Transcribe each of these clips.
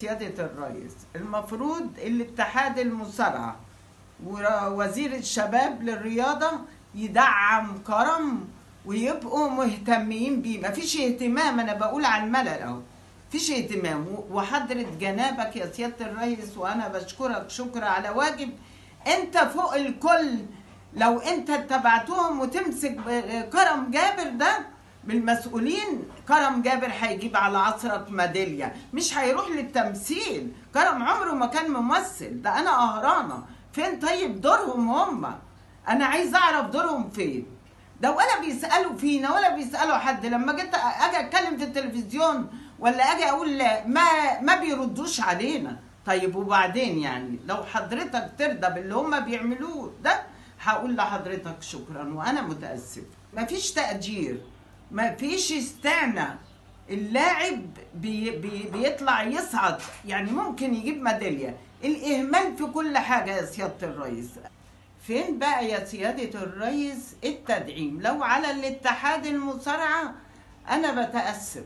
سيادة الرئيس المفروض الاتحاد المصارعة ووزير الشباب للرياضة يدعم كرم ويبقوا مهتمين بيه مفيش اهتمام انا بقول عن ملل اهو مفيش اهتمام وحضرة جنابك يا سيادة الرئيس وانا بشكرك شكر على واجب انت فوق الكل لو انت اتبعتهم وتمسك كرم جابر ده بالمسؤولين كرم جابر هيجيب على عصرك ميدالية مش هيروح للتمثيل كرم عمره ما كان ممثل ده انا قهرانة فين طيب دورهم هم انا عايز اعرف دورهم فين ده ولا بيسالوا فينا ولا بيسالوا حد لما جيت اجي اتكلم في التلفزيون ولا اجي اقول ما ما بيردوش علينا طيب وبعدين يعني لو حضرتك ترضى باللي هم بيعملوه ده هقول لحضرتك شكرا وانا متاسف مفيش تقدير مفيش استعنى اللاعب بي بي بيطلع يصعد يعني ممكن يجيب ميداليه الاهمال في كل حاجه يا سياده الرئيس فين بقى يا سيادة الرئيس التدعيم لو على الاتحاد المصارعة أنا بتأسف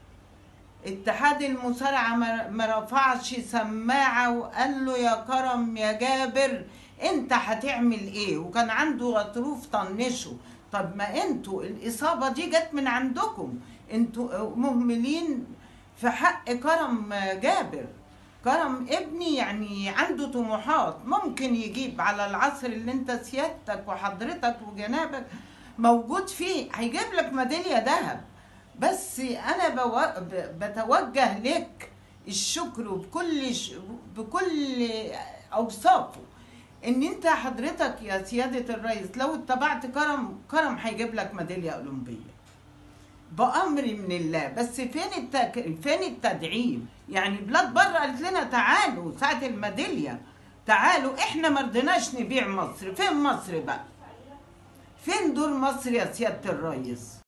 اتحاد المصارعة ما رفعش سماعة وقال له يا كرم يا جابر انت هتعمل ايه وكان عنده غضروف طنشه طب ما انتوا الإصابة دي جت من عندكم انتوا مهملين في حق كرم جابر كرم ابني يعني عنده طموحات ممكن يجيب على العصر اللي انت سيادتك وحضرتك وجنابك موجود فيه هيجيب لك ميداليه ذهب بس انا بو... بتوجه لك الشكر بكل ش... بكل اوصافه ان انت حضرتك يا سياده الرئيس لو اتبعت كرم كرم هيجيب لك ميداليه اولمبيه بأمر من الله بس فين التك... فين التدعيم يعني بلاد بره قالت لنا تعالوا ساعة الميدالية تعالوا احنا ما رضيناش نبيع مصر فين مصر بقى فين دور مصر يا سيادة الرئيس